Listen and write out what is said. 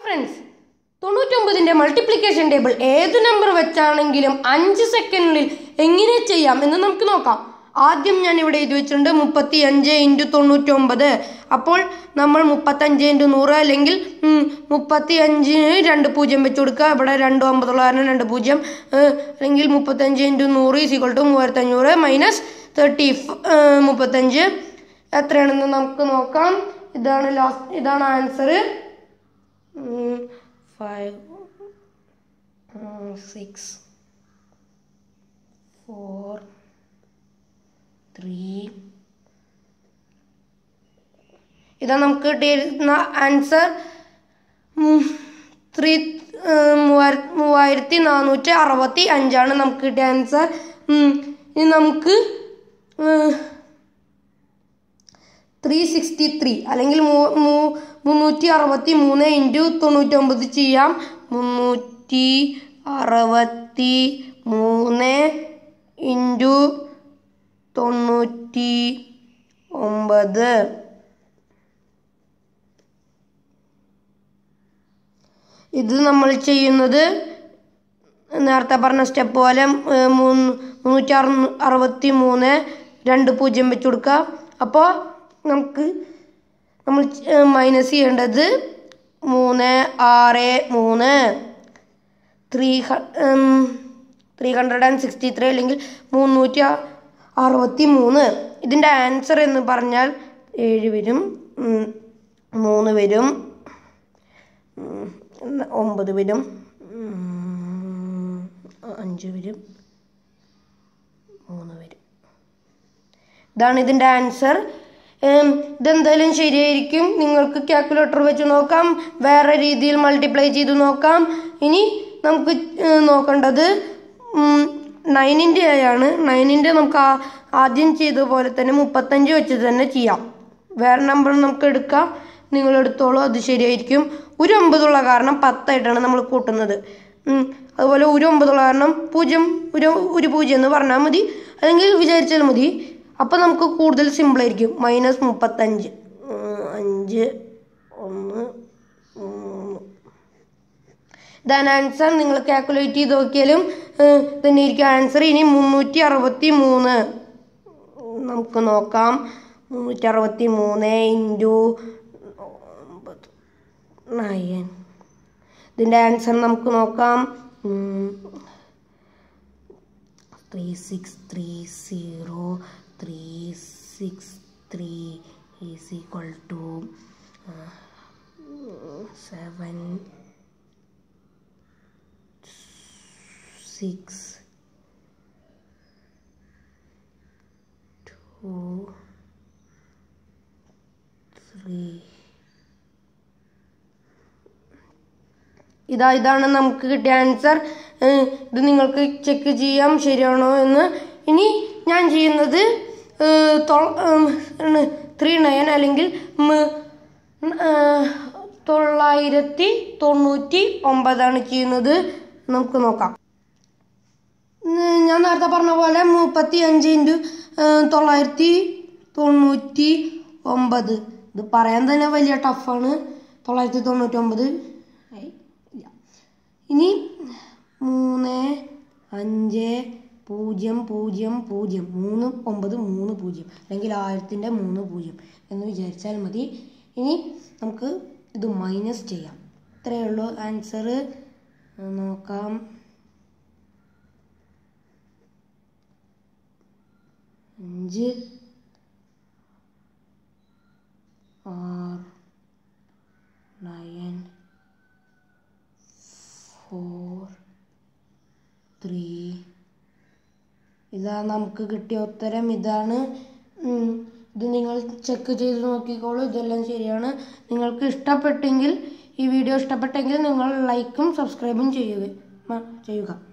friends തൊണ്ണൂറ്റൊമ്പതിന്റെ multiplication table ഏത് number വെച്ചാണെങ്കിലും അഞ്ച് സെക്കൻഡിൽ എങ്ങനെ ചെയ്യാം എന്ന് നമുക്ക് നോക്കാം ആദ്യം ഞാൻ ഇവിടെ എഴുതി വെച്ചിട്ടുണ്ട് മുപ്പത്തി അഞ്ച് ഇൻറ്റു തൊണ്ണൂറ്റൊമ്പത് അപ്പോൾ നമ്മൾ മുപ്പത്തഞ്ച് ഇൻറ്റു നൂറ് അല്ലെങ്കിൽ ഉം, മുപ്പത്തി അഞ്ചിന് രണ്ട് പൂജ്യം വെച്ച് കൊടുക്കുക ഇവിടെ രണ്ട് ഒമ്പതുള്ള കാരണം രണ്ട് പൂജ്യം ഏഹ്, അല്ലെങ്കിൽ മുപ്പത്തഞ്ച് ഇൻറ്റു നൂറ് ഈസിക്വൾ ടു മൂവായിരത്തഞ്ഞൂറ് മൈനസ് തേർട്ടി മുപ്പത്തഞ്ച് എത്രയാണെന്ന് നമുക്ക് നോക്കാം ഇതാണ് ലാസ്റ്റ് ഇതാണ് answer five six four three ഇതാ നമുക്ക് കിട്ടിയിരുന്ന ആൻസർ ത്രീ മൂവായിരത്തി നാനൂറ്റി അറുപത്തി അഞ്ചാണ് നമുക്ക് കിട്ടിയ ആൻസർ ഇനി നമുക്ക് ത്രീ സിക്സ്റ്റി ത്രീ അല്ലെങ്കിൽ മൂ- മൂ- മുന്നൂറ്റി അറുപത്തി മൂന്ന് ഇൻറ്റു തൊണ്ണൂറ്റൊമ്പത് ചെയ്യാം മുന്നൂറ്റി അറുപത്തി മൂന്ന് ഇൻറ്റു തൊണ്ണൂറ്റി ഒമ്പത് ഇത് നമ്മൾ ചെയ്യുന്നത് നേരത്തെ പറഞ്ഞ സ്റ്റെപ്പ് പോലെ ഏഹ്, മൂന്ന് മുന്നൂറ്റി അറു അറുപത്തി മൂന്ന് രണ്ട് പൂജ്യം വെച്ച് കൊടുക്കുക അപ്പോൾ നമുക്ക് നമ്മൾ മൈനസ് ചെയ്യേണ്ടത് മൂന്ന് ആറ് മൂന്ന് three three hundred and sixty three അല്ലെങ്കിൽ മുന്നൂറ്റി അറുപത്തി മൂന്ന് ഇതിൻ്റെ ആൻസർ എന്ന് പറഞ്ഞാൽ ഏഴ് വരും ഉം, മൂന്ന് വരും ഉം, ഒമ്പത് വരും ഉം, അഞ്ച് വരും മൂന്ന് വരും ഇതാണ് ഇതിൻ്റെ ആൻസർ ഉം, ഇതെന്തായാലും ശരിയായിരിക്കും നിങ്ങൾക്ക് കാൽക്കുലേറ്റർ വെച്ച് നോക്കാം വേറെ രീതിയിൽ മൾട്ടിപ്ലൈ ചെയ്ത് നോക്കാം ഇനി നമുക്ക് ഉം, നോക്കേണ്ടത് നയനിൻ്റെ ആണ് നയനിൻ്റെ നമുക്ക് ആ- ആദ്യം ചെയ്ത പോലെ തന്നെ മുപ്പത്തഞ്ച് വെച്ച് തന്നെ ചെയ്യാം വേറെ നമ്പർ നമുക്ക് എടുക്കാം നിങ്ങൾ എടുത്തോളൂ അത് ശരിയായിരിക്കും ഒരു ഒമ്പതുള്ള കാരണം പത്തായിട്ടാണ് നമ്മൾ കൂട്ടുന്നത് ഉം, അതുപോലെ ഒരു ഒമ്പതുള്ള കാരണം പൂജ്യം ഒരു ഒരു പൂജ്യം എന്ന് പറഞ്ഞാൽ മതി അല്ലെങ്കിൽ വിചാരിച്ചാൽ മതി അപ്പം നമുക്ക് കൂടുതൽ സിമ്പിളായിരിക്കും മൈനസ് മുപ്പത്തഞ്ച് ഉം, അഞ്ച് ഒന്ന് മൂന്ന് ഇതാണ് ആൻസർ നിങ്ങൾ കാൽക്കുലേറ്റ് ചെയ്ത് നോക്കിയാലും ഏഹ്, തന്നെ ആയിരിക്കും ആൻസർ ഇനി മുന്നൂറ്റി അറുപത്തി മൂന്ന് നമുക്ക് നോക്കാം മുന്നൂറ്റി അറുപത്തി മൂന്ന് ഇൻറ്റു ഒമ്പത് നയൻ ഇതിൻ്റെ ആൻസർ നമുക്ക് നോക്കാം three six three zero three six three is equal to seven six two three ഇതാ ഇതാണ് നമുക്ക് കിട്ടിയ ആൻസർ ഏഹ് ഇത് നിങ്ങൾക്ക് ചെക്ക് ചെയ്യാം ശരിയാണോ എന്ന് ഇനി ഞാൻ ചെയ്യുന്നത് ത്രീ നയൻ അല്ലെങ്കിൽ മ്- ഏഹ് തൊള്ളായിരത്തി തൊണ്ണൂറ്റി ഒമ്പതാണ് ചെയ്യുന്നത് നമുക്ക് നോക്കാം ഉം, ഞാൻ നേരത്തെ പറഞ്ഞ പോലെ മുപ്പത്തി അഞ്ച് ഇൻറ്റു തൊള്ളായിരത്തി തൊണ്ണൂറ്റി ഒമ്പത് ഇത് പറയാൻ തന്നെ വലിയ ടഫാണ് തൊള്ളായിരത്തി തൊണ്ണൂറ്റി ഒമ്പത് ആയി ഇല്ല ഇനി മൂന്ന് അഞ്ച് പൂജ്യം പൂജ്യം പൂജ്യം മൂന്ന് ഒമ്പത് മൂന്ന് പൂജ്യം അല്ലെങ്കിൽ ആയിരത്തിൻ്റെ മൂന്ന് പൂജ്യം എന്ന് വിചാരിച്ചാൽ മതി ഇനി നമുക്ക് ഇത് മൈനസ് ചെയ്യാം ഇത്രയേ ഉള്ളൂ ആൻസർ നോക്കാം അഞ്ച് ആറ് നയൻ ഫോർ ത്രീ ഇതാ നമുക്ക് കിട്ടിയ ഉത്തരം ഇതാണ് ഉം, ഇത് നിങ്ങൾ ചെക്ക് ചെയ്ത് നോക്കിക്കോളൂ ഇതെല്ലാം ശരിയാണ് നിങ്ങൾക്ക് ഇഷ്ടപ്പെട്ടെങ്കിൽ ഈ വീഡിയോ ഇഷ്ടപ്പെട്ടെങ്കിൽ നിങ്ങൾ ലൈക്കും സബ്സ്ക്രൈബും ചെയ്യുക മ- ചെയ്യുക